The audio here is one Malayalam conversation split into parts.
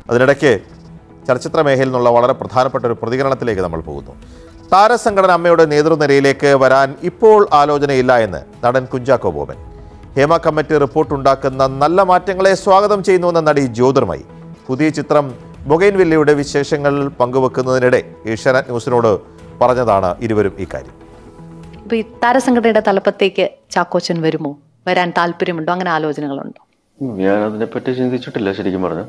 അതിനിടയ്ക്ക് ചലച്ചിത്ര മേഖലയിൽ നിന്നുള്ള വളരെ പ്രധാനപ്പെട്ട ഒരു പ്രതികരണത്തിലേക്ക് നമ്മൾ പോകുന്നു താരസംഘടന അമ്മയുടെ നേതൃനിരയിലേക്ക് വരാൻ ഇപ്പോൾ ആലോചനയില്ല എന്ന് നടൻ കുഞ്ചാക്കോ ബോബൻ ഹേമ കമ്മിറ്റി റിപ്പോർട്ട് ഉണ്ടാക്കുന്ന നല്ല മാറ്റങ്ങളെ സ്വാഗതം ചെയ്യുന്നുവെന്ന നടി ജ്യോതിർമയി പുതിയ ചിത്രം ബൊഗൈൻവില്ലയുടെ വിശേഷങ്ങൾ പങ്കുവെക്കുന്നതിനിടെ ഏഷ്യാനെറ്റ് ന്യൂസിനോട് പറഞ്ഞതാണ് ഇരുവരും ഇക്കാര്യം ഇപ്പൊ ഈ താരസംഘടനയുടെ തലപ്പത്തേക്ക് ചാക്കോച്ചൻ വരുമോ വരാൻ താല്പര്യമുണ്ടോ അങ്ങനെ ആലോചനകളുണ്ടോ ഞാൻ അതിനെപ്പറ്റി ചിന്തിച്ചിട്ടില്ല ശരിക്കും പറഞ്ഞു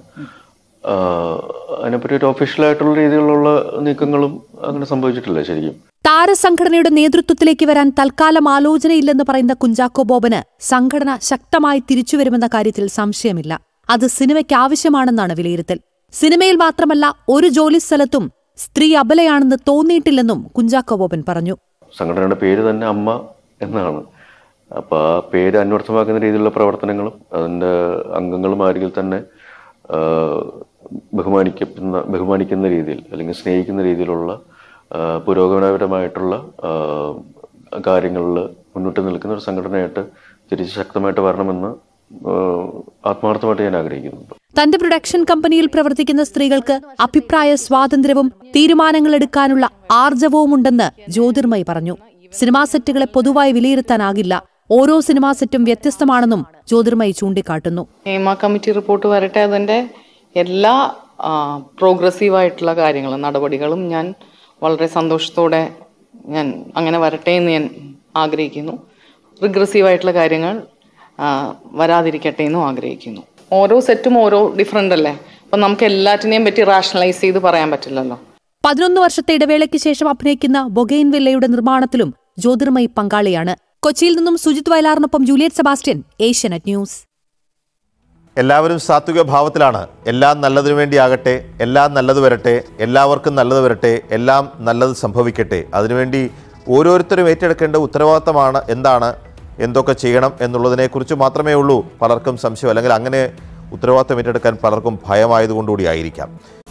അതിനെപ്പറ്റി ഒരു ഒഫീഷ്യലായിട്ടുള്ള രീതിയിലുള്ള നീക്കങ്ങളും അങ്ങനെ സംഭവിച്ചിട്ടില്ല ശരിക്കും താരസംഘടനയുടെ നേതൃത്വത്തിലേക്ക് വരാൻ തൽക്കാലം ആലോചനയില്ലെന്ന് പറയുന്ന കുഞ്ചാക്കോ ബോബന് സംഘടന ശക്തമായി തിരിച്ചുവരുമെന്ന കാര്യത്തിൽ സംശയമില്ല അത് സിനിമയ്ക്ക് ആവശ്യമാണെന്നാണ് വിലയിരുത്തൽ സിനിമയിൽ മാത്രമല്ല ഒരു ജോലിസ്ഥലത്തും സ്ത്രീ അബലയാണെന്ന് തോന്നിയിട്ടില്ലെന്നും കുഞ്ചാക്കോ ബോബൻ പറഞ്ഞു സംഘടനയുടെ പേര് തന്നെ അമ്മ എന്നാണ് അപ്പോൾ ആ പേര് അന്വർത്ഥമാക്കുന്ന രീതിയിലുള്ള പ്രവർത്തനങ്ങളും അതിൻ്റെ അംഗങ്ങളും ആരെങ്കിൽ തന്നെ ആ, ബഹുമാനിക്കുന്ന ബഹുമാനിക്കുന്ന രീതിയിൽ അല്ലെങ്കിൽ സ്നേഹിക്കുന്ന രീതിയിലുള്ള ആ, പുരോഗമനപരമായിട്ടുള്ള കാര്യങ്ങളിൽ മുന്നോട്ട് നിൽക്കുന്ന ഒരു സംഘടനയായിട്ട് തിരിച്ച് ശക്തമായിട്ട് വരണമെന്ന് ആ, ആത്മാർത്ഥമായിട്ട് ഞാൻ ആഗ്രഹിക്കുന്നുണ്ട് തന്റെ പ്രൊഡക്ഷൻ കമ്പനിയിൽ പ്രവർത്തിക്കുന്ന സ്ത്രീകൾക്ക് അഭിപ്രായ സ്വാതന്ത്ര്യവും തീരുമാനങ്ങൾ എടുക്കാനുള്ള ആർജവവുമുണ്ടെന്ന് ജ്യോതിർമയി പറഞ്ഞു സിനിമാ സെറ്റുകളെ പൊതുവായി വിലയിരുത്താനാകില്ല ഓരോ സിനിമാ സെറ്റും വ്യത്യസ്തമാണെന്നും ജ്യോതിർമയി ചൂണ്ടിക്കാട്ടുന്നു ഹേമ കമ്മിറ്റി റിപ്പോർട്ട് വരട്ടെ അതിൻ്റെ എല്ലാ പ്രോഗ്രസീവ് ആയിട്ടുള്ള കാര്യങ്ങളും നടപടികളും ഞാൻ വളരെ സന്തോഷത്തോടെ ഞാൻ അങ്ങനെ വരട്ടെ എന്ന് ഞാൻ ആഗ്രഹിക്കുന്നു റിഗ്രസീവ് ആയിട്ടുള്ള കാര്യങ്ങൾ ആ, വരാതിരിക്കട്ടെ എന്നും ആഗ്രഹിക്കുന്നു ഓരോ സെറ്റും ഓരോ ഡിഫറെൻ്റ് അല്ലേ അപ്പം നമുക്ക് എല്ലാറ്റിനെയും പറ്റി റാഷണലൈസ് ചെയ്ത് പറയാൻ പറ്റില്ലല്ലോ പതിനൊന്ന് വർഷത്തെ ഇടവേളയ്ക്ക് ശേഷം അഭിനയിക്കുന്ന ബൊഗെയിൻവില്ലയുടെ നിർമ്മാണത്തിലും ജ്യോതിർമയി പങ്കാളിയാണ് കൊച്ചിയിൽ നിന്നും സുജിത് വയലാറിനൊപ്പം ജൂലിയറ്റ് സെബാസ്റ്റ്യൻ ഏഷ്യാനെറ്റ് ന്യൂസ് എല്ലാവരും സാത്വിക ഭാവത്തിലാണ് എല്ലാം നല്ലതിനു വേണ്ടിയാകട്ടെ എല്ലാം നല്ലത് വരട്ടെ എല്ലാവർക്കും നല്ലത് വരട്ടെ എല്ലാം നല്ലത് സംഭവിക്കട്ടെ അതിനുവേണ്ടി ഓരോരുത്തരും ഏറ്റെടുക്കേണ്ട ഉത്തരവാദിത്തമാണ് എന്താണ് എന്തൊക്കെ ചെയ്യണം എന്നുള്ളതിനെക്കുറിച്ച് മാത്രമേ ഉള്ളൂ പലർക്കും സംശയം അല്ലെങ്കിൽ അങ്ങനെ ഉത്തരവാദിത്തം ഏറ്റെടുക്കാൻ പലർക്കും ഭയമായതുകൊണ്ടുകൂടി ആയിരിക്കാം